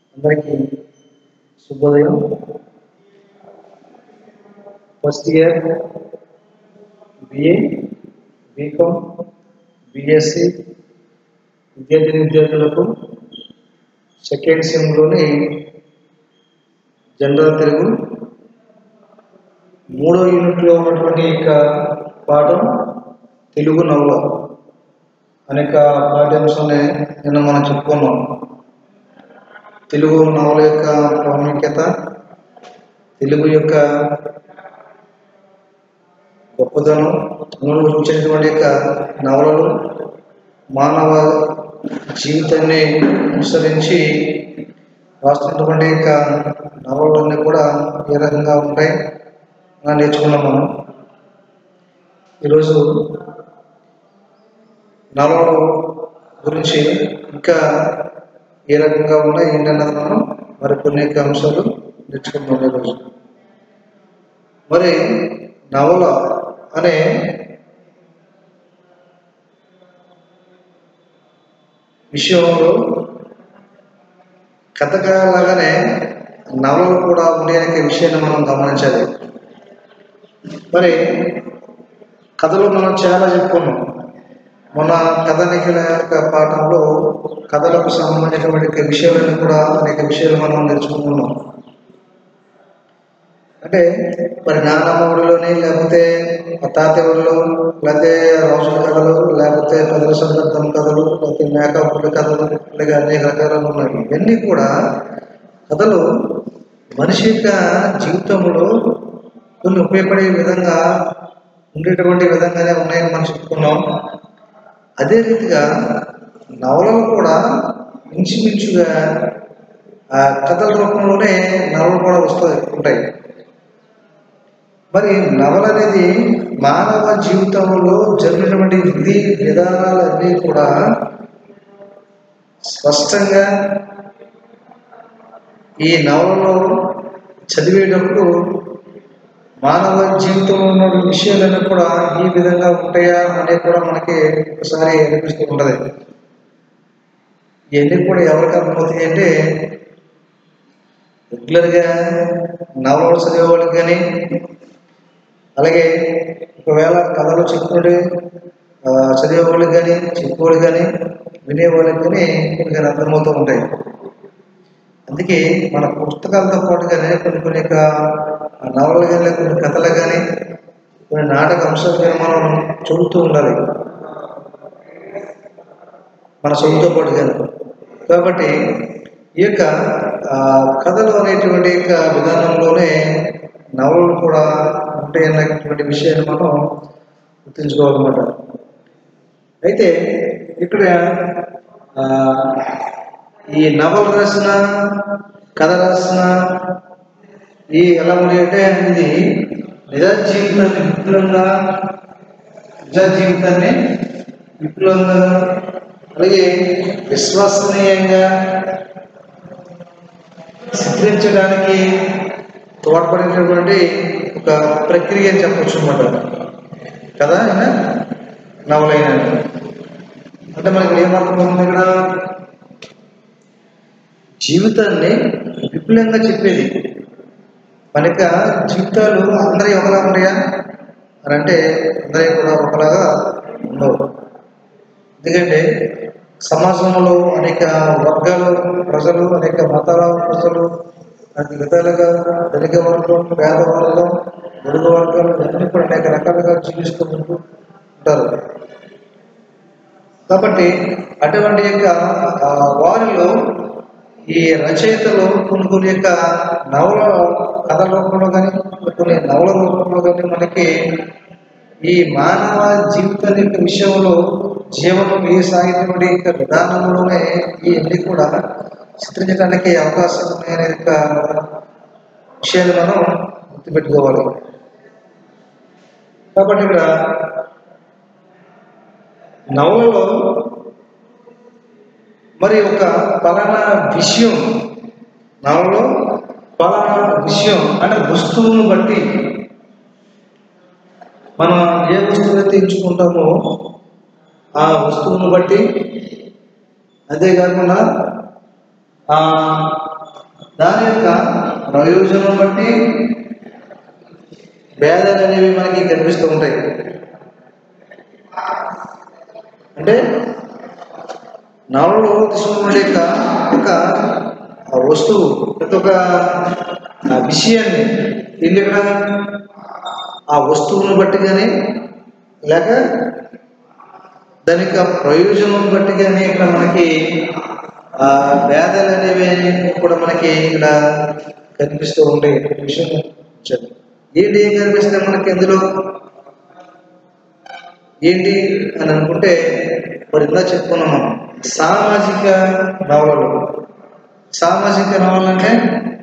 అందరికీ శుభోదయం first year BA BCom BSc విద్యార్థిని విద్యార్థులకు సెకండ్ సెమ్లోని జనరల్ తెలుగు మూడో యూనిట్లో ఉన్నటువంటి యొక్క పాఠం తెలుగు నవల అనేక పాఠ్యాంశాన్ని నిన్న మనం చెప్పుకున్నాం తెలుగు నవల యొక్క ప్రాముఖ్యత తెలుగు యొక్క గొప్పదనం అందులో వచ్చినటువంటి యొక్క నవలలు మానవ జీవితాన్ని అనుసరించి రాస్తున్నటువంటి యొక్క నవలలన్నీ కూడా ఏ రకంగా ఉంటాయి అని నేర్చుకున్నాం మనం ఈరోజు నవల గురించి ఇంకా ఏ రకంగా ఉన్నాయి ఏంటన్నది మనం మరి కొన్ని యొక్క అంశాలు నేర్చుకుందాం ఈరోజు మరి నవల అనే విషయంలో కథలాగానే నవలలు కూడా ఉండే అనే విషయాన్ని మనం గమనించాలి మరి కథలు మనం చాలా చెప్పుకున్నాం మన కథనికల యొక్క పాఠంలో కథలకు సంబంధించినటువంటి విషయాలను కూడా అనేక విషయాలు మనం నేర్చుకుంటున్నాం అంటే మరి నానమ్మడిలోని లేకపోతే తాతయ్యలో లేకపోతే రాజుల కథలు లేకపోతే ప్రజల సందర్భం కథలు లేకపోతే మేకపుల కథలు ఇలాగ అనేక రకాలు ఉన్నాయి ఇవన్నీ కూడా కథలు మనిషి యొక్క జీవితంలో కొన్ని ఉపయోగపడే విధంగా ఉండేటువంటి విధంగానే ఉన్నాయని మనం చెప్పుకున్నాం అదే రీతిగా నవలలు కూడా ఇంచుమించుగా ఆ కథల రూపంలోనే నవలలు కూడా వస్తాయి ఉంటాయి మరి నవల అనేది మానవ జీవితంలో జరిగినటువంటి విధి విధానాలన్నీ కూడా స్పష్టంగా ఈ నవలలో చదివేటప్పుడు మానవ జీవితంలో ఉన్న విషయాలన్నీ కూడా ఈ విధంగా ఉంటాయా అనేది కూడా మనకి ఒకసారి అనిపిస్తూ ఉంటుంది ఇవన్నీ కూడా ఎవరికి అర్థమవుతాయి అంటే రెగ్యులర్గా నవలలు చదివేవాళ్ళకి కానీ అలాగే ఒకవేళ కథలు చెప్పుకుంటే చదివేవాళ్ళకి కానీ చెప్పేవాళ్ళకి కానీ వినేవాళ్ళకి కానీ కొన్ని అర్థమవుతూ ఉంటాయి అందుకే మన పుస్తకాలతో పాటుగానే కొన్ని కొన్ని యొక్క నవలలు కానీ కొన్ని కథలు కానీ కొన్ని నాటక అంశాలు కానీ మనం చదువుతూ ఉండాలి మన చదువుతో పాటు కానీ కాబట్టి ఈ యొక్క కథలు అనేటువంటి యొక్క విధానంలోనే నవలలు కూడా ఉంటాయి అన్నటువంటి విషయాన్ని మనం గుర్తుంచుకోవాలన్నమాట అయితే ఇక్కడ ఈ నవల రాసిన కథ రాసిన ఈ ఎలా ఉంది అంటే ఇది నిజ జీవితాన్ని విపులంగా నిజ జీవితాన్ని విపులంగా అలాగే విశ్వసనీయంగా చిత్రించడానికి తోడ్పడినటువంటి ఒక ప్రక్రియ అని చెప్పచ్చు అనమాట కదా ఆయన నవలైన అంటే మనకి ఏమర్థమవుతుంది ఇక్కడ జీవితాన్ని విపులంగా చెప్పేది మన యొక్క జీవితాలు అందరి ఒకలా ఉంటాయా అని అంటే అందరి కూడా ఒకలాగా ఉండవు ఎందుకంటే సమాజంలో అనేక వర్గాలు ప్రజలు అనేక మతాల ప్రజలు అనేక విధాలుగా ధనిక వర్గం పేదవర్గం బడుగు వర్గాలు ఇవన్నీ కూడా అనేక రకాలుగా జీవిస్తూ ఉంటూ ఉంటారు కాబట్టి అటువంటి యొక్క వారిలో ఈ రచయితలు కొన్ని కొన్ని యొక్క నవల కథల రూపంలో కానీ కొన్ని నవల రూపంలో కానీ మనకి ఈ మానవ జీవితం యొక్క విషయంలో జీవనం ఏ సాగినటువంటి యొక్క విధానంలోనే ఈ అన్ని కూడా చిత్రించడానికి అవకాశం ఉన్నాయనే యొక్క విషయాన్ని మనం గుర్తుపెట్టుకోవాలి కాబట్టి ఇక్కడ నవలలో మరి ఒక పలానా విషయం నవలలో పలానా విషయం అంటే వస్తువును బట్టి మనం ఏ వస్తువు అయితే ఎంచుకుంటామో ఆ వస్తువును బట్టి అదే కాకుండా ఆ దాని యొక్క ప్రయోజనం బట్టి భేదాలు అనేవి మనకి కనిపిస్తూ ఉంటాయి అంటే నవలలో తీసుకున్న యొక్క ఒక ఆ వస్తువు ప్రతి ఒక్క ఆ విషయాన్ని వీళ్ళు ఇక్కడ ఆ వస్తువును బట్టి కానీ లేక దాని యొక్క ప్రయోజనం బట్టి కానీ ఇక్కడ మనకి ఆ భేదాలు అనేవి కూడా మనకి ఇక్కడ కనిపిస్తూ ఉంటాయి ఈ విషయం చెప్పు. ఏంటి ఏం కనిపిస్తాయి మనకి ఇందులో ఏంటి అని అనుకుంటే మరి ఇందా చెప్పుకున్నాం మనం సామాజిక నవలలు సామాజిక నవలలు అంటే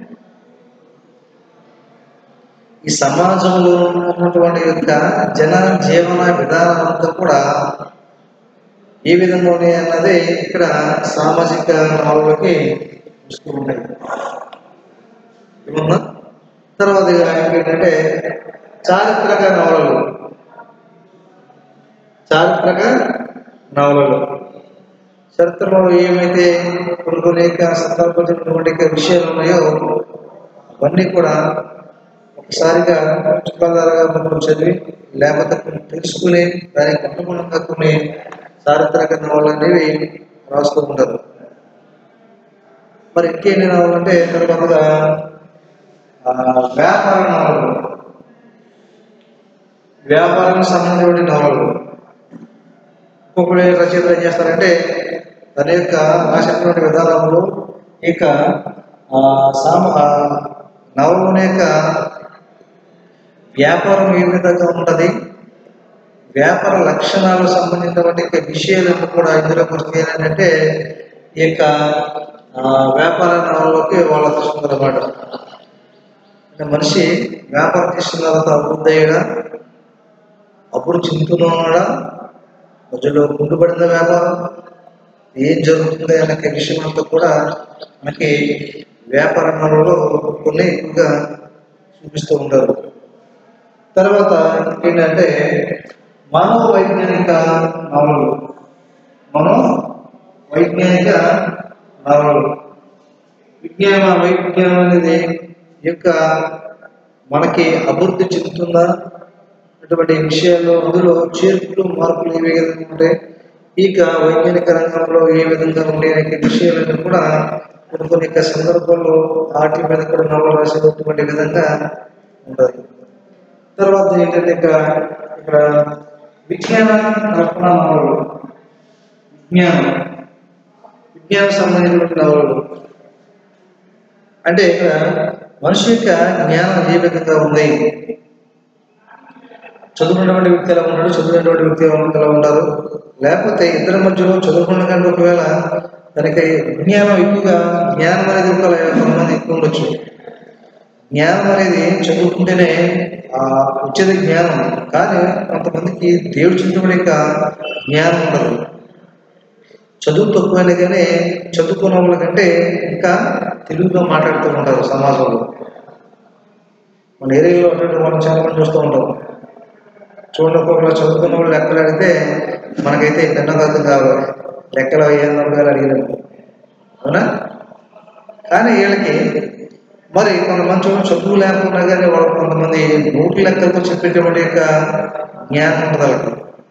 ఈ సమాజంలో ఉన్నటువంటి యొక్క జన జీవన విధానం అంతా కూడా ఏ విధంగా ఉన్నాయి అన్నది ఇక్కడ సామాజిక నవలలకి వస్తూ ఉంటాయి ఏమన్నా తర్వాత ఏంటంటే చారిత్రక నవలలు చారిత్రక నవలలు చరిత్రలో ఏమైతే కొన్ని కొన్ని యొక్క సందర్భమైనటువంటి యొక్క విషయాలు ఉన్నాయో అవన్నీ కూడా ఒకసారిగా పుస్తకాలుగా మనం చదివి లేకపోతే కొన్ని తెలుసుకుని దానికి అనుగుణంగా కొన్ని చారిత్రక నవలు అనేవి రాస్తూ ఉంటారు మరి ఇంకేంటి నవలు అంటే తర్వాతగా ఆ, వ్యాపార నవలలు వ్యాపారానికి సంబంధించిన నవలలు ఒక్కొక్కరు రచయితలు ఏం చేస్తారంటే తన యొక్క రాసినటువంటి విధానంలో ఇక ఆ, సామ ఆ, నవలం యొక్క వ్యాపారం ఏ విధంగా ఉంటుంది వ్యాపార లక్షణాలకు సంబంధించినటువంటి యొక్క విషయాలను కూడా ఇందులో వస్తాయి ఏంటంటే ఈ యొక్క ఆ, వ్యాపార నవలలోకి వాళ్ళు తీసుకుంటారన్నమాట అంటే మనిషి వ్యాపారం చేసిన తర్వాత అభివృద్ధి అయ్యాడా అభివృద్ధి చెందుతున్నాడా మధ్యలో ముందుపడిన వ్యాపారం ఏం జరుగుతుంది అనే విషయం అంతా కూడా మనకి వ్యాపార రంగంలో కొన్ని ఎక్కువగా చూపిస్తూ ఉంటారు తర్వాత ఏంటంటే మనోవైజ్ఞానిక నవలలు మనో వైజ్ఞానిక నవలలు విజ్ఞాన వైజ్ఞానం అనేది ఈ యొక్క మనకి అభివృద్ధి చెందుతుందా అటువంటి విషయాల్లో అందులో చేర్పులు మార్పులు ఏ విధంగా ఉంటాయి ఇక వైజ్ఞానిక రంగంలో ఏ విధంగా ఉండే అనే విషయాలను కూడా కొన్ని కొన్ని యొక్క సందర్భాల్లో వాటి మీద కూడా నవల రాసేటటువంటి విధంగా ఉంటుంది తర్వాత ఏంటంటే ఇక ఇక్కడ విజ్ఞాన కల్పన నవలలు విజ్ఞానం విజ్ఞానం సంబంధించినటువంటి నవలలు అంటే ఇక్కడ మనిషి యొక్క జ్ఞానం ఏ విధంగా ఉంది చదువుకున్నటువంటి వ్యక్తి ఎలా ఉన్నాడు చదువుకున్నటువంటి వ్యక్తి ఎలా ఉంటారు లేకపోతే ఇద్దరి మధ్యలో చదువుకున్న కంటే ఒకవేళ తనకి విజ్ఞానం ఎక్కువగా జ్ఞానం అనేది ఒక కొంతమంది ఎక్కువ ఉండొచ్చు జ్ఞానం అనేది చదువుకుంటేనే ఆ వచ్చేది జ్ఞానం కానీ కొంతమందికి దేవుడు చింతబడి యొక్క జ్ఞానం ఉండదు చదువు తక్కువైనా కానీ చదువుకున్న వాళ్ళకంటే ఇంకా తెలుగుగా మాట్లాడుతూ ఉంటారు సమాజంలో మన ఏరియాలో అటువంటి వాళ్ళని చాలా మంది చూస్తూ ఉంటాం చూడండి ఒక్కొక్కరు చదువుకున్న వాళ్ళు లెక్కలు అడిగితే మనకైతే పెద్ద అర్థం కావాలి లెక్కలు ఏం వర్గాలు అడిగినట్టు అవునా కానీ వీళ్ళకి మరి కొంతమంది చూడండి చదువు లేకుండా కానీ వాళ్ళు కొంతమంది నోట్ల లెక్కలతో చెప్పేటువంటి యొక్క జ్ఞానం ఉంటుంది వాళ్ళకి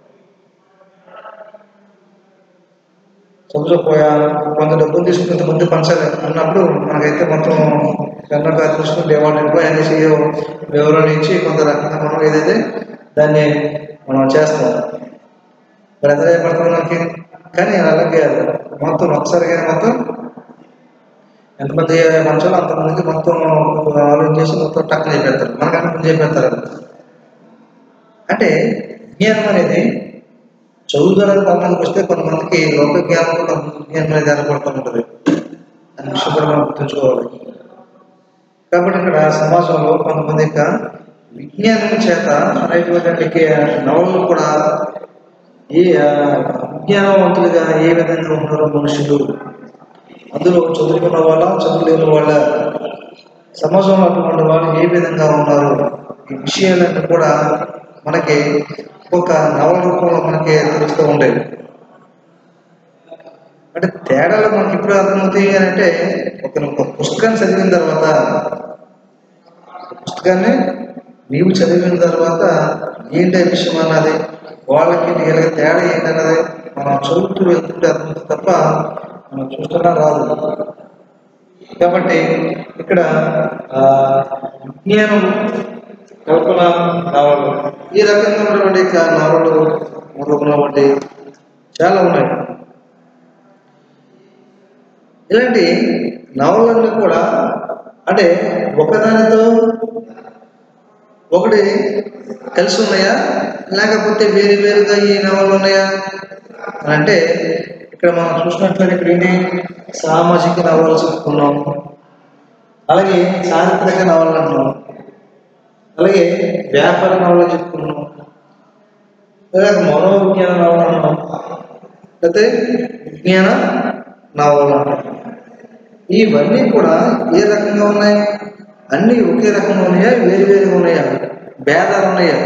చదువుకోపోయా కొంత డబ్బులు తీసుకుని కొంతమంది పంచాలి అన్నప్పుడు మనకైతే మొత్తం కన్నా తీసుకుని దేవాలయంలో అనేసి వివరణ ఇచ్చి కొంత రకంగా మనం ఏదైతే దాన్ని మనం చేస్తాం మరి ఎంత పడుతుంది మనకి కానీ అలాగే కాదు. మొత్తం ఒకసారిగా మొత్తం ఎంతమంది మనుషులు అంతమందికి మొత్తం ఆలోచించేసి మొత్తం టక్కన చెప్పేస్తారు మనకన్నా ముందు చెప్పేస్తారు అంటే జ్ఞానం అనేది చదువుదలకు కొంతమందికి వస్తే కొంతమందికి లోక జ్ఞానం కూడా జ్ఞానం అనేది ఏర్పడుతూ ఉంటుంది అనే విషయం కూడా మనం గుర్తుంచుకోవాలి కాబట్టి ఇక్కడ సమాజంలో కొంతమంది యొక్క విజ్ఞానం చేత అనేటువంటి నవలు కూడా ఈ ఆ, విజ్ఞానవంతులుగా ఏ విధంగా ఉన్నారో మనుషులు అందులో చదువుకున్న వాళ్ళ చదువులేని వాళ్ళ సమాజంలో అటువంటి వాళ్ళు ఏ విధంగా ఉన్నారు ఈ విషయాలన్నీ కూడా మనకి ఒక నవల రూపంలో మనకి తెలుస్తూ ఉంటాయి అంటే తేడాలు మనకి ఇప్పుడు అర్థమవుతాయి అని అంటే ఒక ఒక పుస్తకాన్ని చదివిన తర్వాత పుస్తకాన్ని నీవు చదివిన తర్వాత ఏంటి విషయం అన్నది వాళ్ళకి వీళ్ళకి తేడా ఏంటన్నది మనం చదువుతూ వెళ్తుంటే అర్థమవుతుంది తప్ప మనం చూస్తున్నా రాదు కాబట్టి ఇక్కడ ఆ, విజ్ఞానం కల్పన నవలు ఈ రకంగా ఉన్నటువంటి కా- నవలు మొదలగున్నటువంటి చాలా ఉన్నాయి ఇలాంటి నవలన్నీ కూడా అంటే ఒకదానితో ఒకటి కలిసి ఉన్నాయా లేకపోతే వేరు వేరుగా ఈ నవలు ఉన్నాయా అని అంటే ఇక్కడ మనం చూసినట్లయితే ఇక్కడ ఏంటి సామాజిక నవలు చెప్పుకున్నాం అలాగే చారిత్రక నవలు అంటున్నాం అలాగే వ్యాపార నవలు చెప్పుకున్నాం లేదా మనోవిజ్ఞాన నవలు అంటున్నాం లేకపోతే విజ్ఞాన నవలు అంటాం ఇవన్నీ కూడా ఏ రకంగా ఉన్నాయి అన్నీ ఒకే రకంగా ఉన్నాయా వేరు వేరుగా ఉన్నాయా భేదాలు ఉన్నాయా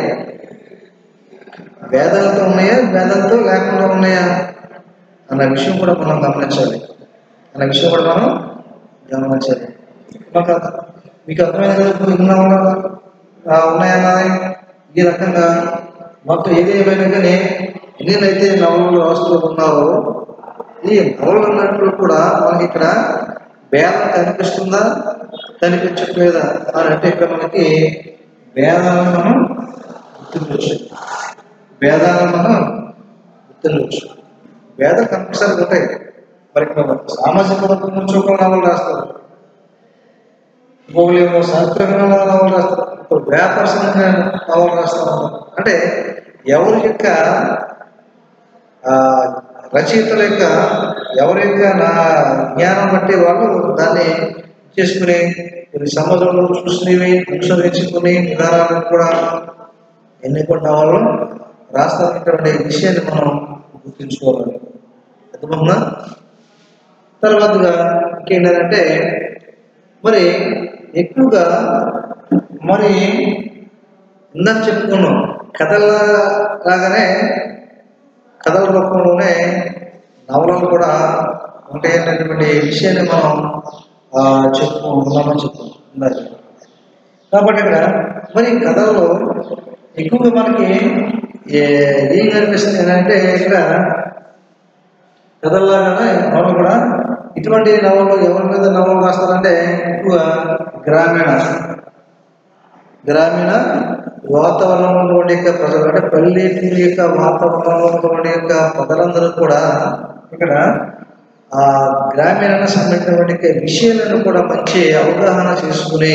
భేదాలతో ఉన్నాయా భేదాలతో లేకుండా ఉన్నాయా అన్న విషయం కూడా మనం గమనించాలి అన్న విషయం కూడా మనం గమనించాలి మాకు అర్థం- మీకు అర్థమైన కదా ఇప్పుడు ఉన్నామా ఆ, ఉన్నాయన్నది ఈ రకంగా మొత్తం ఏది ఏమైనా కానీ ఎన్నైతే నవలలు రాస్తూ ఉన్నావో ఈ నవలలు అన్నప్పుడు కూడా మనకి ఇక్కడ భేదం కనిపిస్తుందా కనిపించట్లేదా అని అంటే ఇక్కడ మనకి భేదాలను మనం గుర్తించవచ్చు భేదాలను మనం గుర్తించవచ్చు భేదం కంపల్సరీ ఉంటాయి మరి ఇక్కడ సామాజిక వర్గం నుంచి ఒక నవలు రాస్తారు ఇంకొకరు ఏమో సాంస్కృతిక నవలు రాస్తారు ఇప్పుడు వ్యాపార సంబంధ నవలు రాస్తారు అంటే ఎవరి యొక్క ఆ, రచయితల యొక్క ఎవరి యొక్క నా జ్ఞానం బట్టి వాళ్ళు దాన్ని చేసుకుని కొన్ని సమాజంలో చూసినవి అనుసరించుకుని విధానాలను కూడా ఎన్నుకున్న వాళ్ళు రాస్తున్నటువంటి విషయాన్ని మనం గుర్తుంచుకోవాలి అర్థమవునా తర్వాతగా ఇంకేంటంటే మరి ఎక్కువగా మరి ఇందాక చెప్పుకున్నాం కథల లాగానే కథల రూపంలోనే నవలలు కూడా ఉంటాయి అనేటువంటి విషయాన్ని మనం ఆ, చెప్పుకున్నామని చెప్పుకున్నాం ఇందాక కాబట్టి ఇక్కడ మరి కథల్లో ఎక్కువగా మనకి ఏ- ఏం కనిపిస్తుంది అంటే ఇక్కడ కథల్లాగానే నవలు కూడా ఇటువంటి నవలు ఎవరి మీద నవలు రాస్తారంటే ఎక్కువ గ్రామీణ గ్రామీణ వాతావరణంలో ఉన్నటువంటి యొక్క ప్రజలు అంటే పల్లెటూరి యొక్క వాతావరణంలో ఉన్నటువంటి యొక్క ప్రజలందరూ కూడా ఇక్కడ ఆ గ్రామీణానికి సంబంధించినటువంటి యొక్క విషయాలను కూడా మంచి అవగాహన చేసుకుని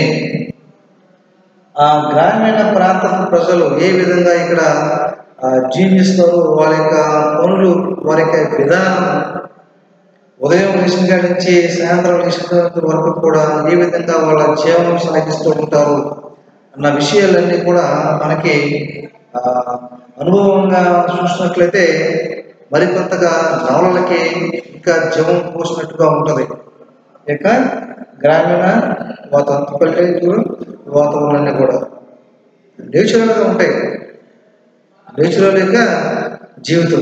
ఆ గ్రామీణ ప్రాంత ప్రజలు ఏ విధంగా ఇక్కడ ఆ, జీవిస్తారు వారి యొక్క పనులు వారి యొక్క విధానం ఉదయం లేచిన కాడి నుంచి సాయంత్రం లేచిన వరకు కూడా ఏ విధంగా వాళ్ళ జీవనం సాగిస్తూ ఉంటారు అన్న విషయాలన్నీ కూడా మనకి ఆ, అనుభవంగా చూసినట్లయితే మరికొంతగా నవలలకి ఇంకా జీవం పోసినట్టుగా ఉంటుంది ఇక గ్రామీణ వాతావరణం పల్లెటూరు వాతావరణాన్ని కూడా నేచురల్గా ఉంటాయి నేచురల్ యొక్క జీవితం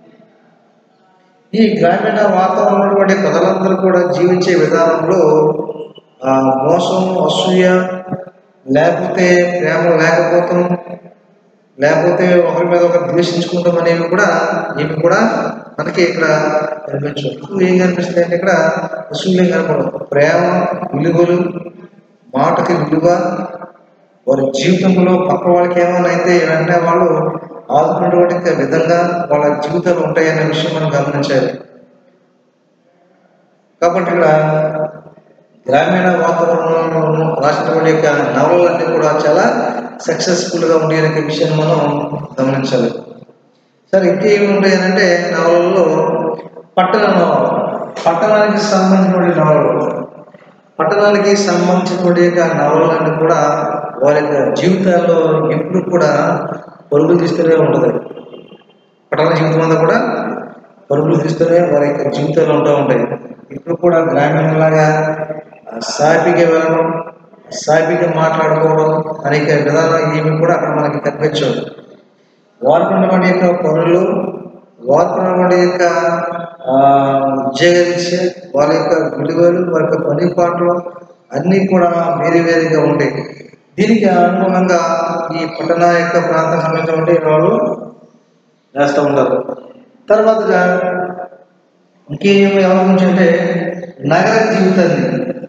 ఈ గ్రామీణ వాతావరణంలో ఉన్నటువంటి ప్రజలందరూ కూడా జీవించే విధానంలో ఆ, మోసం అసూయ లేకపోతే ప్రేమ లేకపోవటం లేకపోతే ఒకరి మీద ఒకరు ద్వేషించుకుంటాం అనేవి కూడా ఇవి కూడా మనకి ఇక్కడ కనిపించవు ఇప్పుడు ఏం కనిపిస్తుంది అంటే ఇక్కడ అసూయం కనపడదు ప్రేమ విలువలు మాటకి విలువ వారి జీవితంలో పక్క వాళ్ళకి ఏమైనా అయితే వెంటనే వాళ్ళు ఆదుకున్నటువంటి విధంగా వాళ్ళ జీవితాలు ఉంటాయనే విషయం మనం గమనించాలి కాబట్టి ఇక్కడ గ్రామీణ వాతావరణంలో రాసినటువంటి యొక్క నవలలన్నీ కూడా చాలా సక్సెస్ఫుల్గా ఉండే అనే విషయాన్ని మనం గమనించాలి సరే ఇంకేమి ఉంటాయి అంటే నవలల్లో పట్టణ నవల పట్టణానికి సంబంధించినటువంటి నవలలు పట్టణానికి సంబంధించినటువంటి యొక్క నవలలన్నీ కూడా వారి యొక్క జీవితాల్లో ఎప్పుడు కూడా పరుగులు తీస్తూనే ఉంటుంది పట్టణ జీవితం అంతా కూడా పరుగులు తీస్తూనే వారి యొక్క జీవితాలు ఉంటూ ఉంటాయి ఇప్పుడు కూడా గ్రామీణలాగా ఆ, సాపిగా వెళ్ళడం సాపిగా మాట్లాడుకోవడం అనేక విధానాలు ఏమి కూడా అక్కడ మనకి కనిపించవు వారికి ఉన్నటువంటి యొక్క పనులు వారి యొక్క ఆ, ఉద్యోగరీత్యా వాళ్ళ యొక్క విలువలు వారి యొక్క పని పాటలు అన్నీ కూడా వేరే వేరేగా ఉంటాయి దీనికి అనుగుణంగా ఈ పట్టణ యొక్క ప్రాంతం సంబంధించిన వాళ్ళు వేస్తూ ఉంటారు తర్వాతగా ఇంకేం ఎవరి గురించి అంటే నగర జీవితాన్ని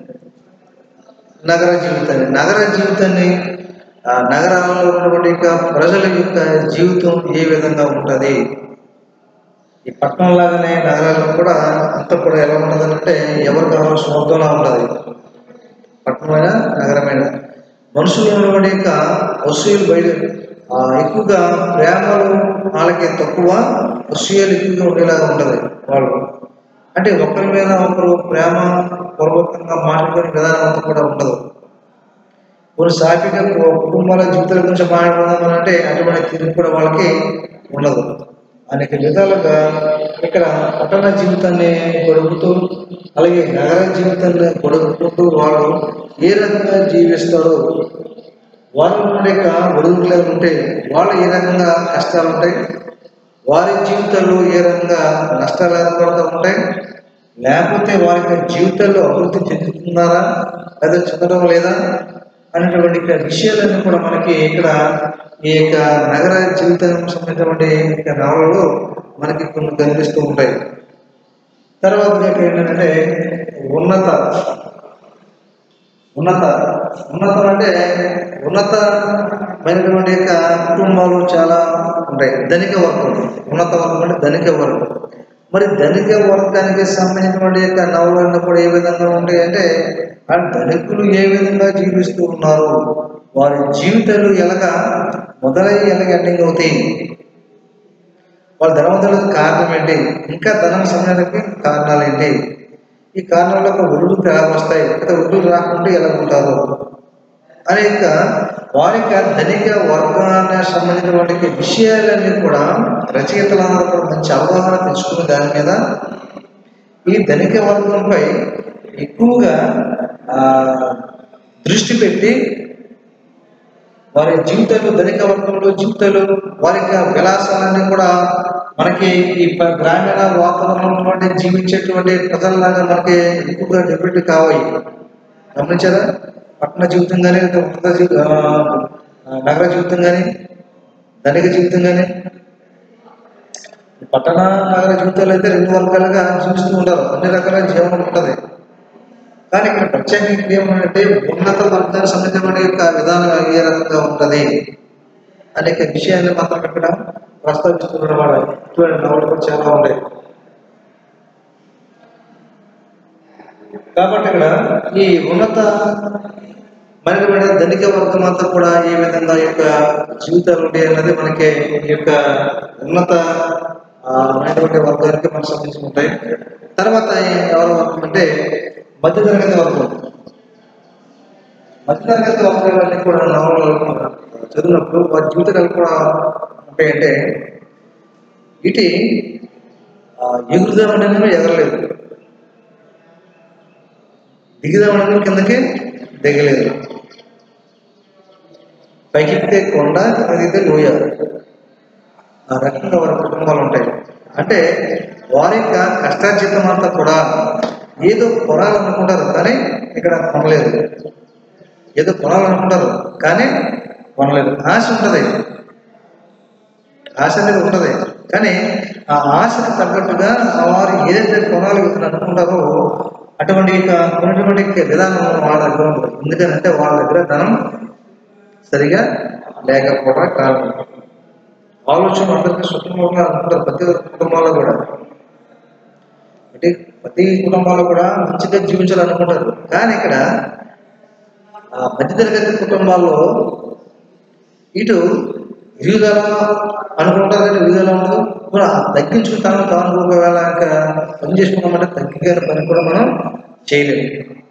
నగర జీవితాన్ని నగర జీవితాన్ని ఆ నగరాలలో ఉన్నటువంటి యొక్క ప్రజల యొక్క జీవితం ఏ విధంగా ఉంటుంది ఈ పట్టణం లాగానే నగరాల్లో కూడా అంతా కూడా ఎలా ఉంటుంది అంటే ఎవరు కావాల్సిన మొత్తంలా ఉంటుంది పట్టణమైన నగరమైన మనుషులు ఉన్నటువంటి యొక్క వసూలు బయట ఆ, ఎక్కువగా ప్రేమలు వాళ్ళకి తక్కువ వసూలు ఎక్కువగా ఉండేలాగా ఉంటుంది వాళ్ళు అంటే ఒకరి మీద ఒకరు ప్రేమ పూర్వకంగా మాట్లాడుకునే విధానం అంతా కూడా ఉండదు కొన్ని సాపిగా కుటుంబాల జీవితాల గురించి మాట్లాడదాం అంటే అటువంటి తీరు కూడా వాళ్ళకి ఉండదు అనేక విధాలుగా ఇక్కడ పట్టణ జీవితాన్ని గడుపుతూ అలాగే నగర జీవితాన్ని గడుపుకుంటూ వాళ్ళు ఏ రకంగా జీవిస్తారో వాళ్ళ నుండి యొక్క ఒడుగులు ఉంటే వాళ్ళు ఏ రకంగా కష్టాలు ఉంటాయి వారి జీవితాల్లో ఏ రకంగా నష్టాలు ఏర్పడుతూ ఉంటాయి లేకపోతే వారి యొక్క జీవితాల్లో అభివృద్ధి చెందుతున్నారా లేదా చెందడం లేదా అనేటువంటి యొక్క విషయాలన్నీ కూడా మనకి ఇక్కడ ఈ యొక్క నగర జీవితం సంబంధించినటువంటి యొక్క నవలలో మనకి కొన్ని కనిపిస్తూ ఉంటాయి తర్వాత ఇంకా ఏంటంటే ఉన్నత ఉన్నత ఉన్నతం అంటే ఉన్నతమైనటువంటి యొక్క కుటుంబాలు చాలా ఉంటాయి ధనిక వర్గం ఉన్నత వర్గం అంటే ధనిక వర్గం మరి ధనిక వర్గానికి సంబంధించినటువంటి యొక్క నవలన్నీ కూడా ఏ విధంగా ఉంటాయి అంటే ఆ ధనికులు ఏ విధంగా జీవిస్తూ ఉన్నారు వారి జీవితాలు ఎలాగా మొదలై ఎలాగ ఎండింగ్ అవుతాయి వాళ్ళ ధనవంతులకు కారణం ఏంటి ఇంకా ధనం సమయానికి కారణాలు ఏంటి ఈ కారణాలకు ఒడుగులు ఎలా వస్తాయి లేదా ఒడుగులు రాకుంటే ఎలా ఉంటారు అనేక వారి యొక్క ధనిక వర్గానికి సంబంధించినటువంటి విషయాలన్నీ కూడా రచయితలందరూ కూడా మంచి అవగాహన తెచ్చుకున్న దాని మీద ఈ ధనిక వర్గంపై ఎక్కువగా ఆ, దృష్టి పెట్టి వారి జీవితాలు ధనిక వర్గంలో జీవితాలు వారి యొక్క విలాసాలన్నీ కూడా మనకి ఈ ప- గ్రామీణ వాతావరణంలో ఉన్నటువంటి జీవించేటువంటి ప్రజల్లాగా మనకి ఎక్కువగా డెబ్యూట్ కావాలి గమనించారా పట్టణ జీవితం కానీ లేదా ఉన్నత జీ- ఆ, ఆ, నగర జీవితం కానీ ధనిక జీవితం కానీ పట్టణ నగర జీవితాలు అయితే రెండు వర్గాలుగా జీవిస్తూ ఉంటారు అన్ని రకాల జీవనం ఉంటుంది కానీ ఇక్కడ ప్రత్యేకంగా ఏమంటే ఉన్నత వర్గానికి సంబంధించిన యొక్క విధానం ఏ రకంగా ఉంటుంది అనేక విషయాన్ని మాత్రం ఇక్కడ ప్రస్తావిస్తున్న వాళ్ళ ఇటువంటి నవలు కూడా చాలా ఉంటాయి కాబట్టి ఇక్కడ ఈ ఉన్నత మరి ధనిక వర్గం అంతా కూడా ఏ విధంగా ఈ యొక్క జీవితాలు ఉంటాయి అన్నది మనకి ఈ యొక్క ఉన్నత ఆ, మైనటువంటి వర్గానికి మనకు సంబంధించి ఉంటాయి తర్వాత ఎవరు వర్గం అంటే మధ్యతరగతి వర్గం మధ్యతరగతి వర్గాలన్నీ కూడా నవలలు చదివినప్పుడు వారి జీవితాలు కూడా ఉంటాయంటే ఇటు ఎగురుదామని ఎగరలేదు దిగుదామని కిందకి దిగలేదు పైకి ఎక్కితే కొండ కిందకి లోయ ఆ రకంగా వారి కుటుంబాలు ఉంటాయి అంటే వారి యొక్క కష్టార్జితం అంతా కూడా ఏదో కొనాలనుకుంటారు కానీ ఇక్కడ కొనలేదు ఏదో కొనాలనుకుంటారు కానీ కొనలేదు ఆశ ఉంటుంది ఆశ అనేది ఉంటుంది కానీ ఆ ఆశకు తగ్గట్టుగా ఆ వారు ఏదైతే కొనాలి అని అనుకుంటారో అటువంటి యొక్క కొనటువంటి యొక్క విధానం వాళ్ళ దగ్గర ఉంటుంది ఎందుకంటే వాళ్ళ దగ్గర ధనం సరిగా లేకపోవడం కారణం ఆలోచన అందరికీ సుఖంగా అనుకుంటారు ప్రతి కుటుంబాల్లో కూడా అంటే ప్రతి కుటుంబాల్లో కూడా మంచిగా జీవించాలనుకుంటారు కానీ ఇక్కడ ఆ మధ్యతరగతి కుటుంబాల్లో ఇటు ఎదుగుదల అనుకుంటారు కానీ ఎదుగుదల ఉండదు కూడా తగ్గించుకుని తనను తాను ఒకవేళ ఇంకా పని చేసుకున్నామంటే తగ్గిన పని కూడా మనం చేయలేము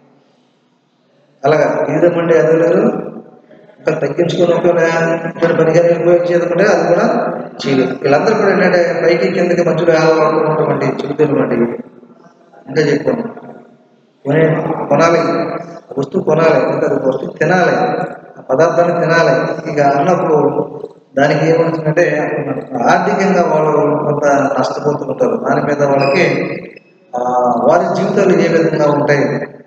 అలాగా ఎదుగుదామంటే ఎదగలేరు ఇంకా తగ్గించుకొని ఒకవేళ మన పనిగానే ఉపయోగించేదనుకుంటే అది కూడా చేయలేదు వీళ్ళందరూ కూడా ఏంటంటే పైకి కిందకి మధ్యలో ఆడవాడుతున్నటువంటి జీవితాలు వంటి ఇంకా చెప్పాను కొనే కొనాలి వస్తువు కొనాలి ఇంకా అది వస్తువు తినాలి ఆ పదార్థాన్ని తినాలి ఇక అన్నప్పుడు దానికి ఏమవుతుందంటే ఆర్థికంగా వాళ్ళు కొంత నష్టపోతూ ఉంటారు దాని మీద వాళ్ళకి ఆ, వారి జీవితాలు ఏ విధంగా ఉంటాయి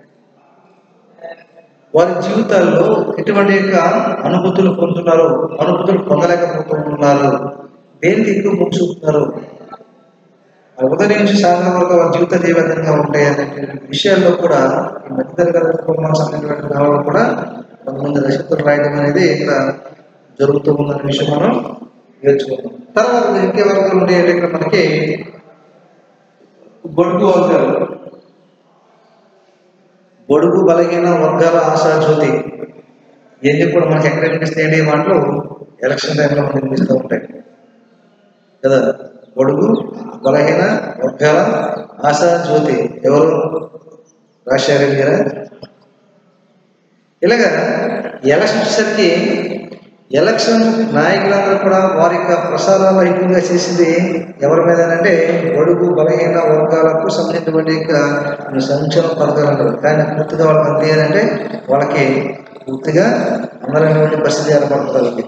వారి జీవితాల్లో ఎటువంటి యొక్క అనుభూతులు పొందుతున్నారు అనుభూతులు పొందలేకపోతున్నారు దేనికి ఎక్కువ మొగ్గు చూపుతున్నారు ఆ ఉదయం నుంచి సాయంత్రం వరకు వారి జీవితాలు ఏ విధంగా ఉంటాయి అనే విషయాల్లో కూడా ఈ మధ్యతరగతి కుటుంబానికి సంబంధించిన వాళ్ళు కూడా కొంతమంది రచయితలు రాయడం అనేది ఇక్కడ జరుగుతూ ఉందనే విషయం మనం నేర్చుకుందాం తర్వాత ఇంకే వర్గాలు ఉంటాయంటే ఇక్కడ మనకి బొడుగు వర్గాలు బొడుగు బలహీన వర్గాల ఆశాజ్యోతి ఇవన్నీ కూడా మనకి ఎక్కడ వినిపిస్తాయండి ఈ మాటలు ఎలక్షన్ టైంలో మనకి వినిపిస్తూ ఉంటాయి కదా బొడుగు బలహీన వర్గాల ఆశాజ్యోతి ఎవరు రాజశేఖర రెడ్డి గారా ఇలాగా ఎలక్షన్ వచ్చేసరికి ఎలక్షన్ నాయకులందరూ కూడా వారి యొక్క ప్రసారాలు ఎక్కువగా చేసింది ఎవరి మీద అంటే బడుగు బలహీన వర్గాలకు సంబంధించినటువంటి యొక్క సంక్షేమ పథకాలు అంటారు కానీ పూర్తిగా వాళ్ళకి అంతే అంటే వాళ్ళకి పూర్తిగా అందరైనటువంటి పరిస్థితి ఏర్పడుతుంది వాళ్ళకి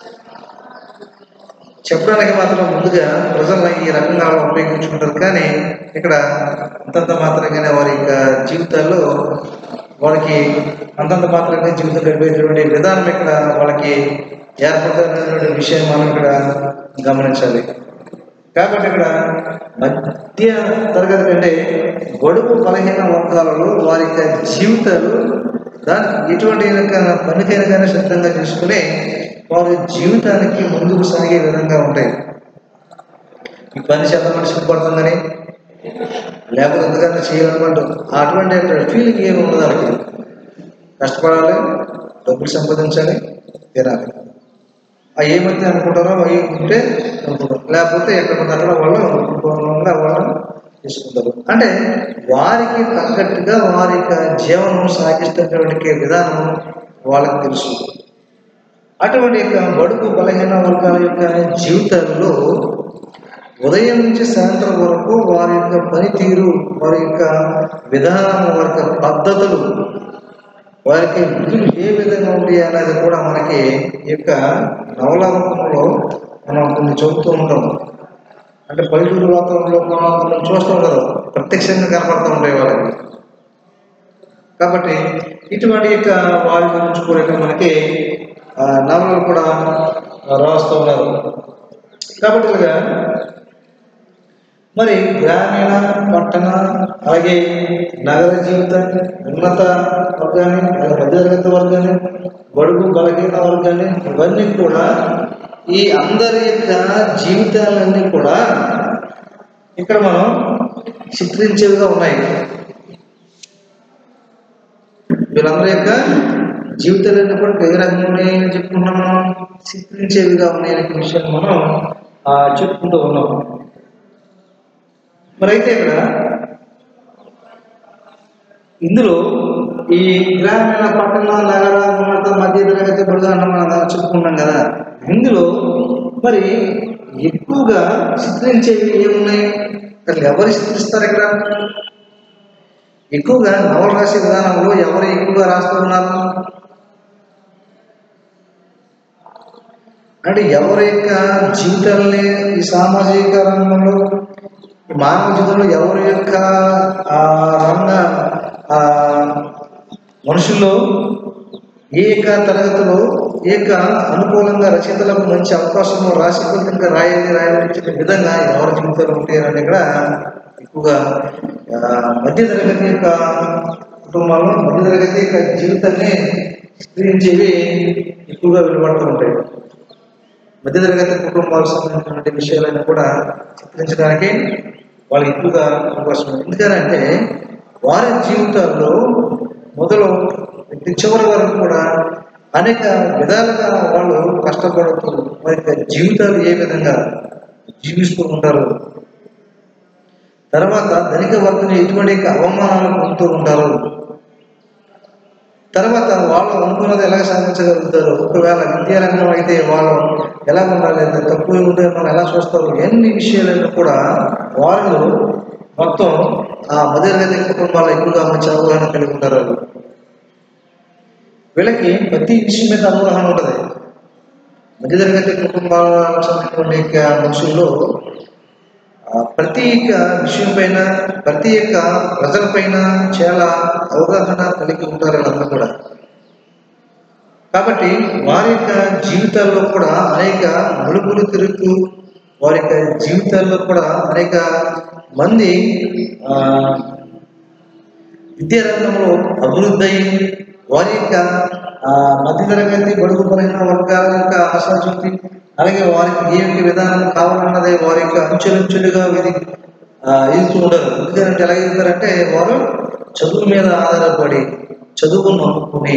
చెప్పడానికి మాత్రం ముందుగా ప్రజలను ఈ రకంగా ఉపయోగించుకుంటారు కానీ ఇక్కడ అంతంత మాత్రంగానే వారి యొక్క జీవితాల్లో వాళ్ళకి అంతంత మాత్రంగా జీవితం గడిపేటువంటి విధానం ఇక్కడ వాళ్ళకి ఏర్పడుతున్నటువంటి విషయం మనం ఇక్కడ గమనించాలి కాబట్టి ఇక్కడ మధ్య తరగతి కంటే గొడుగు బలహీన వర్గాలలో వారి యొక్క జీవితాలు దాన్ని ఎటువంటి రకమైన పనికైనా కానీ సిద్ధంగా చేసుకుని వారి జీవితానికి ముందుకు సాగే విధంగా ఉంటాయి ఈ పని చేద్దామని సిద్ధపడుతుందని లేకపోతే ఎంతకన్నా చేయాలనుకుంటూ అటువంటి ఫీలింగ్ ఏమి ఉండదు వాళ్ళకి కష్టపడాలి డబ్బులు సంపాదించాలి తినాలి ఆ ఏమైతే అనుకుంటారో అవి ఉంటే అనుకుంటారు లేకపోతే ఎక్కడ ఉంటే అక్కడ వాళ్ళు అనుకూలంగా వాళ్ళు తీసుకుంటారు అంటే వారికి తగ్గట్టుగా వారి యొక్క జీవనం సాగిస్తున్నటువంటి విధానం వాళ్ళకి తెలుసు అటువంటి యొక్క బడుగు బలహీన వర్గాల యొక్క జీవితాల్లో ఉదయం నుంచి సాయంత్రం వరకు వారి యొక్క పనితీరు వారి యొక్క విధానం వారి యొక్క పద్ధతులు వారికి విధులు ఏ విధంగా ఉంటాయి అనేది కూడా మనకి ఈ యొక్క నవల రూపంలో మనం కొన్ని చదువుతూ ఉంటాం అంటే పల్లెటూరు వాతావరణంలో మనం మనం చూస్తాం కదా ప్రత్యక్షంగా కనపడుతూ ఉంటాయి వాళ్ళకి కాబట్టి ఇటువంటి యొక్క వారి గురించి కూడా ఇక్కడ మనకి ఆ, నవలలు కూడా రాస్తూ ఉన్నారు కాబట్టి ఇలాగా మరి గ్రామీణ పట్టణ అలాగే నగర జీవితం ఉన్నత వర్గాన్ని అలాగే మధ్యతరగతి వర్గాన్ని బడుగు బలహీన వర్గాన్ని ఇవన్నీ కూడా ఈ అందరి యొక్క జీవితాలన్నీ కూడా ఇక్కడ మనం చిత్రించేవిగా ఉన్నాయి వీళ్ళందరి యొక్క జీవితాలన్నీ కూడా ఏ రకంగా ఉన్నాయని చెప్పుకుంటాం మనం చిత్రించేవిగా ఉన్నాయనే విషయం మనం ఆ, చెప్పుకుంటూ ఉన్నాం మరి అయితే ఇక్కడ ఇందులో ఈ గ్రామీణ పట్టణ నగర ఉన్నత మధ్య తరగతి బడుగా మనం చెప్పుకున్నాం కదా ఇందులో మరి ఎక్కువగా చిత్రించేవి ఏమున్నాయి అసలు ఎవరు చిత్రిస్తారు ఇక్కడ ఎక్కువగా నవల రాసే విధానంలో ఎవరు ఎక్కువగా రాస్తూ ఉన్నారు అంటే ఎవరి యొక్క జీవితాలని ఈ సామాజిక రంగంలో ఈ మానవ జీవితంలో ఎవరి యొక్క ఆ రంగ ఆ మనుషుల్లో ఏ యొక్క తరగతిలో ఏ యొక్క అనుకూలంగా రచయితలకు మంచి అవకాశము రాసిపూర్తిగా రాయాలి రాయాలి విధంగా ఎవరి జీవితాలు ఉంటాయి అని ఇక్కడ ఎక్కువగా ఆ, మధ్య తరగతి యొక్క కుటుంబాల్లో మధ్య తరగతి యొక్క జీవితాన్ని చిత్రించేవి ఎక్కువగా వెలువడుతూ ఉంటాయి మధ్యతరగతి కుటుంబాలకు సంబంధించినటువంటి విషయాలను కూడా చిత్రించడానికి వాళ్ళకి ఎక్కువగా అవకాశం ఉంది ఎందుకంటే వారి జీవితాల్లో మొదలు వ్యక్తి చివరి వరకు కూడా అనేక విధాలుగా వాళ్ళు కష్టపడుతూ వారి యొక్క జీవితాలు ఏ విధంగా జీవిస్తూ ఉంటారు తర్వాత ధనిక వర్గం ఎటువంటి యొక్క అవమానాలు పొందుతూ ఉంటారు తర్వాత వాళ్ళు అనుకున్నది ఎలా సాధించగలుగుతారు ఒకవేళ విద్యారంగం అయితే వాళ్ళు ఎలా ఉండాలి ఎంత తక్కువ ఉంటే మనం ఎలా చూస్తారు ఎన్ని విషయాలను కూడా వాళ్ళు మొత్తం ఆ మధ్యతరగతి కుటుంబాలు ఎక్కువగా మంచి అవగాహన కలిగి ఉంటారు వీళ్ళకి ప్రతి విషయం మీద అవగాహన ఉంటుంది మధ్యతరగతి కుటుంబాలకు సంబంధించిన యొక్క మనుషుల్లో ఆ, ప్రతి యొక్క విషయం పైన ప్రతి యొక్క ప్రజలపైన చాలా అవగాహన కలిగి ఉంటారు వాళ్ళందరూ కూడా కాబట్టి వారి యొక్క జీవితాల్లో కూడా అనేక మలుపులు తిరుగుతూ వారి యొక్క జీవితాల్లో కూడా అనేక మంది ఆ, విద్యారంగంలో అభివృద్ధి అయ్యి వారి యొక్క ఆ, మధ్యతరగతి బడుగు బలైన వర్గాల యొక్క ఆశాశక్తి అలాగే వారికి ఏ యొక్క విధానం కావాలన్నదే వారి యొక్క అంచెలంచెలుగా విధి ఎదుగుతూ ఉండరు ఎందుకంటే ఎలా ఎదుగుతారంటే వారు చదువు మీద ఆధారపడి చదువు నమ్ముకుని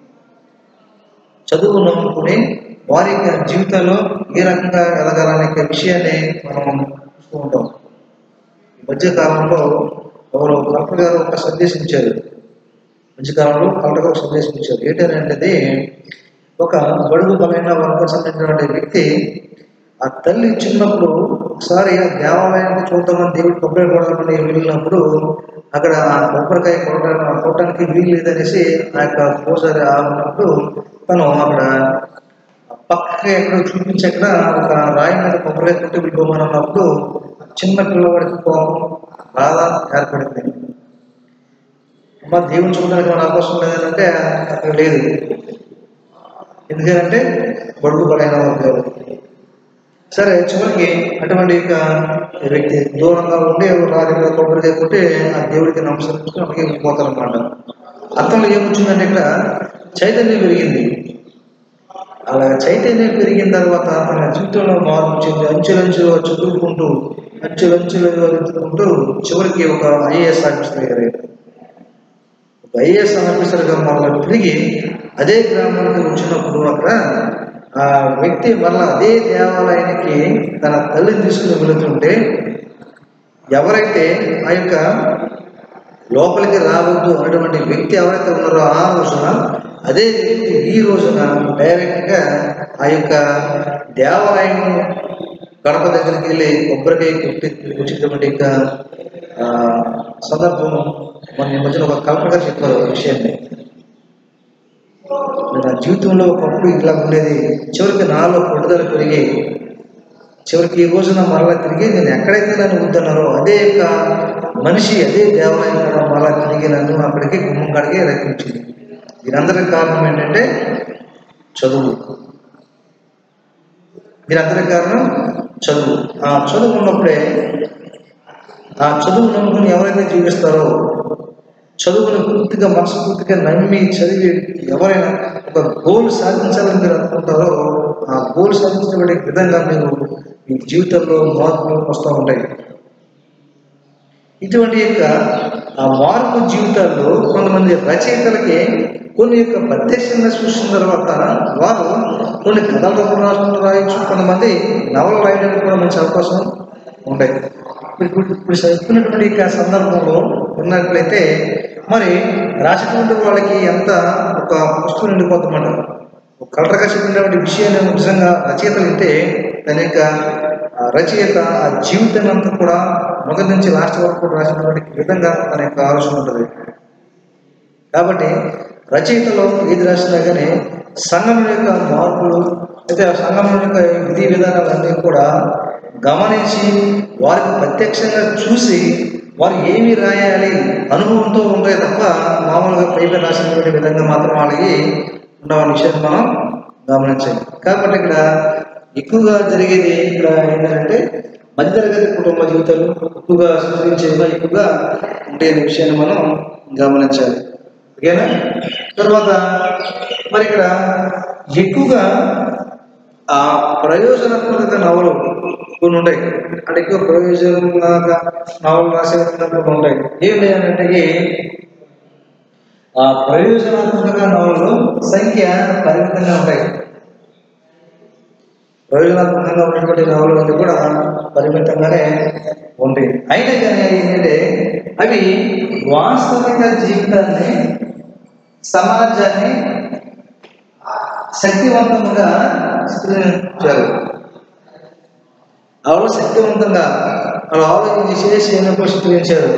చదువు నమ్ముకుని వారి యొక్క జీవితంలో ఏ రకంగా ఎదగాలనే యొక్క విషయాన్ని మనం చూస్తూ ఉంటాం ఈ మధ్య కాలంలో ఎవరు కలెక్టర్ గారు ఒక సందేశం ఇచ్చారు మధ్యకాలంలో కలెక్టర్ గారు ఒక సందేశం ఇచ్చారు ఏంటంటే ఒక బడుగు బలైన వర్గం సంబంధించినటువంటి వ్యక్తి ఆ తల్లి చిన్నప్పుడు ఒకసారి ఆ దేవాలయానికి చూద్దామని దేవుడు కొబ్బరి కొడదామని వెళ్ళినప్పుడు అక్కడ ఆ కొబ్బరికాయ కొట్టడానికి కొట్టడానికి వీలు లేదనేసి ఆ యొక్క పూజారి ఆ ఉన్నప్పుడు తను అక్కడ పక్కకి ఎక్కడో చూపించి అక్కడ ఒక రాయి మీద కొబ్బరికాయ కొట్టి వెళ్ళిపోమని అన్నప్పుడు చిన్న పిల్లవాడికి కోపం బాధ ఏర్పడింది అమ్మ దేవుని చూడడానికి మన అవకాశం లేదంటే అక్కడ లేదు ఎందుకంటే బడుగు బలైన వర్గాలు సరే చివరికి అటువంటి యొక్క వ్యక్తి దూరంగా ఉండి రాజు మీద కొబ్బరికాయ కొట్టి ఆ దేవుడికి నమస్కరించుకుని అక్కడికి వెళ్ళిపోతారు అనమాట అర్థంలో ఏమొచ్చిందంటే ఇక్కడ చైతన్యం పెరిగింది అలా చైతన్యం పెరిగిన తర్వాత తన జీవితంలో మార్పు చెంది అంచెలంచెలుగా చదువుకుంటూ అంచెలంచెలుగా వెతుకుంటూ చివరికి ఒక ఐఏఎస్ ఆఫీసర్ అయ్యారు ఒక ఐఏఎస్ ఆఫీసర్గా మళ్ళీ తిరిగి అదే గ్రామానికి వచ్చినప్పుడు అక్కడ ఆ వ్యక్తి మళ్ళీ అదే దేవాలయానికి తన తల్లిని తీసుకుని వెళుతుంటే ఎవరైతే ఆ యొక్క లోపలికి రావద్దు అనేటువంటి వ్యక్తి ఎవరైతే ఉన్నారో ఆ రోజున అదే వ్యక్తి ఈ రోజున డైరెక్ట్గా ఆ యొక్క దేవాలయం గడప దగ్గరికి వెళ్ళి కొబ్బరికాయ కొట్టి వచ్చినటువంటి యొక్క ఆ, సందర్భం మన ఈ మధ్యన ఒక కల్పనగా చెప్పారు ఒక విషయాన్ని నా జీవితంలో ఒకప్పుడు ఇట్లా ఉండేది చివరికి నాలో పట్టుదల పెరిగి చివరికి ఈ రోజున మరలా తిరిగి నేను ఎక్కడైతే నన్ను వద్దన్నారో అదే యొక్క మనిషి అదే దేవాలయం కూడా మరలా తిరిగి నన్ను అక్కడికి గుమ్మం కాడికి రప్పించింది దీనందరికి కారణం ఏంటంటే చదువు దీనందరికి కారణం చదువు ఆ చదువు ఉన్నప్పుడే ఆ చదువు నమ్ముకుని ఎవరైతే జీవిస్తారో చదువుని పూర్తిగా మనస్ఫూర్తిగా నమ్మి చదివి ఎవరైనా ఒక గోల్ సాధించాలని మీరు అనుకుంటారో ఆ గోల్ సాధించబడే విధంగా మీరు మీ జీవితంలో మార్పులు వస్తూ ఉంటాయి ఇటువంటి యొక్క ఆ మార్పు జీవితాల్లో కొంతమంది రచయితలకి కొన్ని యొక్క ప్రత్యక్షంగా చూసిన తర్వాత వారు కొన్ని కథల రూపంలో రాసుకుంటూ రాయొచ్చు కొంతమంది నవలు రాయడానికి కూడా మంచి అవకాశం ఉంటాయి ఇప్పుడు ఇప్పుడు చెప్తున్నటువంటి యొక్క సందర్భంలో ఉన్నట్లయితే మరి రాసేటువంటి వాళ్ళకి ఎంత ఒక పుస్తకం నిండిపోతామట ఒక కలటగా చెప్పినటువంటి విషయాన్ని నిజంగా రచయితలు వింటే దాని యొక్క ఆ రచయిత ఆ జీవితాన్ని అంతా కూడా మొదటి నుంచి లాస్ట్ వరకు కూడా రాసినటువంటి విధంగా తన యొక్క ఆలోచన ఉంటుంది కాబట్టి రచయితలో ఏది రాసినా కానీ సంఘం యొక్క మార్పులు అయితే ఆ సంఘం యొక్క విధి విధానాలన్నీ కూడా గమనించి వారికి ప్రత్యక్షంగా చూసి వారు ఏమి రాయాలి అనుభవంతో ఉంటాయి తప్ప మామూలుగా పైపై రాసినటువంటి విధంగా మాత్రం వాళ్ళకి ఉండవన్న విషయాన్ని మనం గమనించాలి కాబట్టి ఇక్కడ ఎక్కువగా జరిగేది ఇక్కడ ఏంటంటే మధ్యతరగతి కుటుంబ జీవితాలు ఎక్కువగా స్వీకరించేదిగా ఎక్కువగా ఉండే విషయాన్ని మనం గమనించాలి ఓకేనా తర్వాత మరి ఇక్కడ ఎక్కువగా ఆ ప్రయోజనాత్మక నవలు కొన్ని ఉంటాయి అంటే ఎక్కువ ప్రయోజనంగా నవలు రాసే విధంగా కొన్ని ఉంటాయి ఏంటి అని అంటే ఆ ప్రయోజనాత్మక నవలు సంఖ్య పరిమితంగా ఉంటాయి ప్రయోజనాత్మకంగా ఉన్నటువంటి నవలు అన్ని కూడా పరిమితంగానే ఉంటాయి అయినా కానీ ఏంటంటే అవి వాస్తవిక జీవితాన్ని సమాజాన్ని శక్తివంతంగా చిత్రించారు వాళ్ళు శక్తివంతంగా వాళ్ళు ఆలోచన చేసి ఎన్నో చిత్రించారు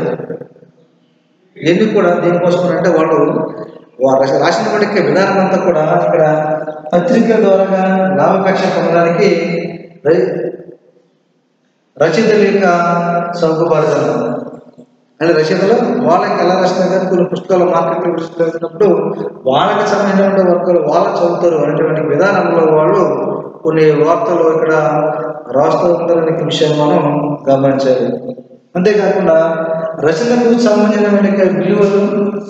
ఇవన్నీ కూడా దేనికోసం అంటే వాళ్ళు వారు రాసినటువంటి విధానం అంతా కూడా ఇక్కడ పత్రిక ద్వారా లాభాపేక్ష పొందడానికి ర- రచయితల యొక్క సౌకర్యాలు అంటే రచయితలు వాళ్ళకి ఎలా రాస్తారు కానీ కొన్ని పుస్తకాలు మార్కెట్లో వెళ్తున్నప్పుడు వాళ్ళకి సంబంధించిన వర్గాలు వాళ్ళు చదువుతారు అనేటువంటి విధానంలో వాళ్ళు కొన్ని వార్తలు ఇక్కడ రాస్తూ ఉంటారనే విషయాన్ని మనం గమనించాలి అంతేకాకుండా రచనకు సంబంధించిన విలువలు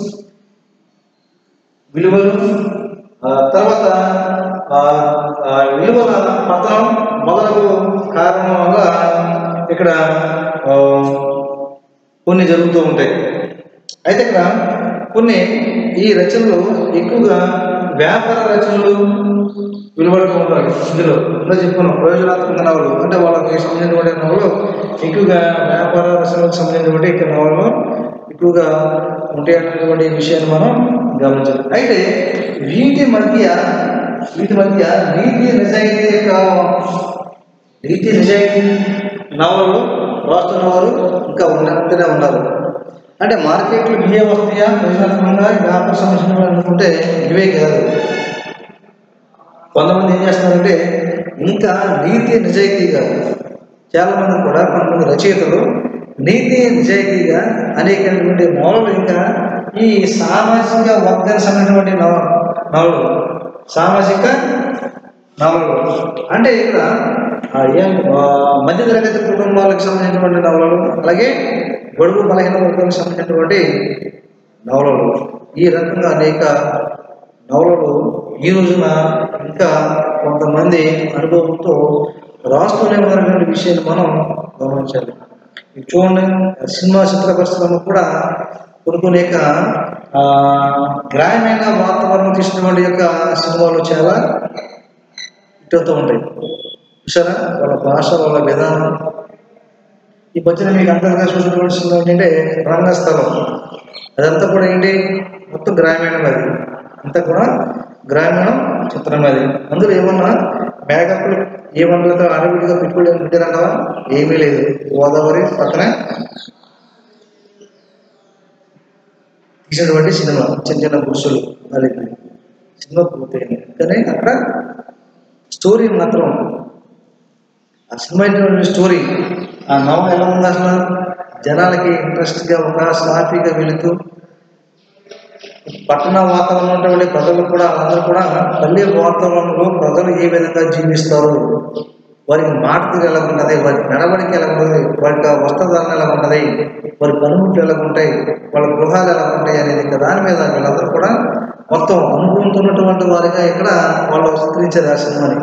విలువలు ఆ, తర్వాత ఆ, ఆ విలువల పతనం మొదలగు కారణం వల్ల ఇక్కడ ఆ, కొన్ని జరుగుతూ ఉంటాయి అయితే ఇక్కడ కొన్ని ఈ రచనలు ఎక్కువగా వ్యాపార రచనలు విలువడుతూ ఉంటాయి ఇందులో ఇందులో చెప్పుకున్నాం ప్రయోజనాత్మక నవలు అంటే వాళ్ళకి సంబంధించినటువంటి నవలు ఎక్కువగా వ్యాపార రచనలకు సంబంధించినటువంటి ఇక్కడ నవలు ఎక్కువగా ఉంటాయి అనేటువంటి విషయాన్ని మనం గమనించాలి అయితే వీటి మధ్య వీటి మధ్య నీతి నిజాయితీ యొక్క నీతి నిజాయితీ నవలు రాస్తున్నవారు ఇంకా ఉన్నట్టుగానే ఉన్నారు అంటే మార్కెట్లు ఇవే వస్తాయా ప్రయోజనాత్మకంగా వ్యాపార సమస్యలు అనుకుంటే ఇవే కాదు కొంతమంది ఏం చేస్తున్నారంటే ఇంకా నీతి నిజాయితీగా చాలా మంది కూడా కొంతమంది రచయితలు నీతి నిజాయితీగా అనేకటువంటి నవలు ఇంకా ఈ సామాజిక వర్గానికి సంబంధించినటువంటి నవ నవలు సామాజిక నవలు అంటే ఇక్కడ ఆ ఏం ఆ మధ్యతరగతి కుటుంబాలకు సంబంధించినటువంటి నవలలు అలాగే గొడుగు బలహీన వర్గానికి సంబంధించినటువంటి నవలలు ఈ రకంగా అనేక నవలలు ఈ రోజున ఇంకా కొంతమంది అనుభవంతో రాస్తూనే ఉన్నటువంటి విషయాన్ని మనం గమనించాలి ఇది చూడండి సినిమా చిత్ర పరిశ్రమ కూడా కొన్ని కొన్ని యొక్క ఆ, గ్రామీణ వాతావరణం తీసినటువంటి యొక్క సినిమాలు చాలా హిట్ అవుతూ ఉంటాయి చూసారా వాళ్ళ భాష వాళ్ళ విధానం ఈ మధ్యన మీకు అంతర్గా చూసినటువంటి సినిమా ఏంటంటే రంగస్థలం అదంతా కూడా ఏంటి మొత్తం గ్రామీణం అది అంతా కూడా గ్రామీణం చిత్రం అది అందులో ఏమన్నా మేకప్లు ఏమన్నా అడవిడిగా పెట్టుకోవడం పెట్టారంటావా ఏమీ లేదు గోదావరి పక్కనే తీసినటువంటి సినిమా చిన్న చిన్న పురుషులు అది సినిమా పూర్తయింది కానీ అక్కడ స్టోరీ మాత్రం ఆ సినిమా అయినటువంటి స్టోరీ ఆ నవల ఎలా ఉంది అసలు జనాలకి ఇంట్రెస్ట్గా ఒక సాఫీగా వెళుతూ పట్టణ వాతావరణంలో ఉన్నటువంటి ప్రజలు కూడా అందరూ కూడా పల్లె వాతావరణంలో ప్రజలు ఏ విధంగా జీవిస్తారు వారికి మాట తీరు ఎలా ఉన్నది వారి నడవడిక ఎలా ఉన్నది వారి యొక్క వస్త్రధారణ ఎలా ఉన్నది వారి పనిముట్లు ఎలా ఉంటాయి వాళ్ళ గృహాలు ఎలా ఉంటాయి అనేది ఇంకా దాని మీద వీళ్ళందరూ కూడా మొత్తం అనుభవంతో ఉన్నటువంటి వారిగా ఇక్కడ వాళ్ళు చిత్రించారు ఆ సినిమాని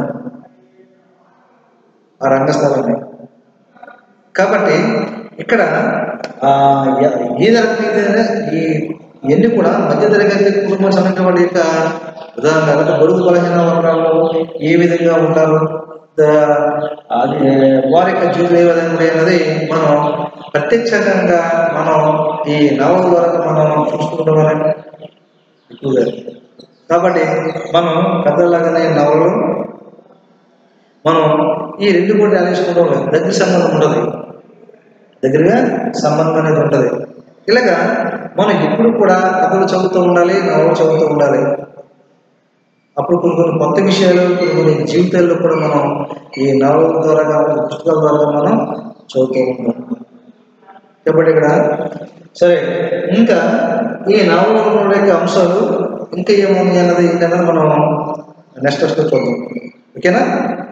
ఆ రంగస్థలాన్ని కాబట్టి ఇక్కడ ఆ, ఎ- ఏ రకమైన ఈ ఇవన్నీ కూడా మధ్యతరగతి కుటుంబం సంబంధించిన యొక్క ఉదాహరణ అంటే బడుగు బలహీన వర్గాల్లో ఏ విధంగా ఉంటారు ద- అది వారి యొక్క జీవితం ఏ విధంగా ఉంటాయి అన్నది మనం ప్రత్యక్షంగా మనం ఈ నవల ద్వారా మనం చూసుకుంటామని ఎక్కువగా కాబట్టి మనం పెద్దలాగానే నవలు మనం ఈ రెండు కూడా ఆలోచించుకుంటాం దగ్గర సంబంధం ఉండదు దగ్గరగా సంబంధం అనేది ఉంటుంది ఇలాగా మనం ఎప్పుడు కూడా కథలు చదువుతూ ఉండాలి నవలు చదువుతూ ఉండాలి అప్పుడు కొన్ని కొన్ని కొత్త విషయాలు కొన్ని కొన్ని జీవితాల్లో కూడా మనం ఈ నవల ద్వారా కానీ పుస్తకాల ద్వారా మనం చదువుతూ ఉంటాం కాబట్టి ఇక్కడ సరే ఇంకా ఈ నవలలో ఉండే అంశాలు ఇంకా ఏముంది అన్నది ఏంటన్నది మనం నెక్స్ట్ వస్తే చూద్దాం ఓకేనా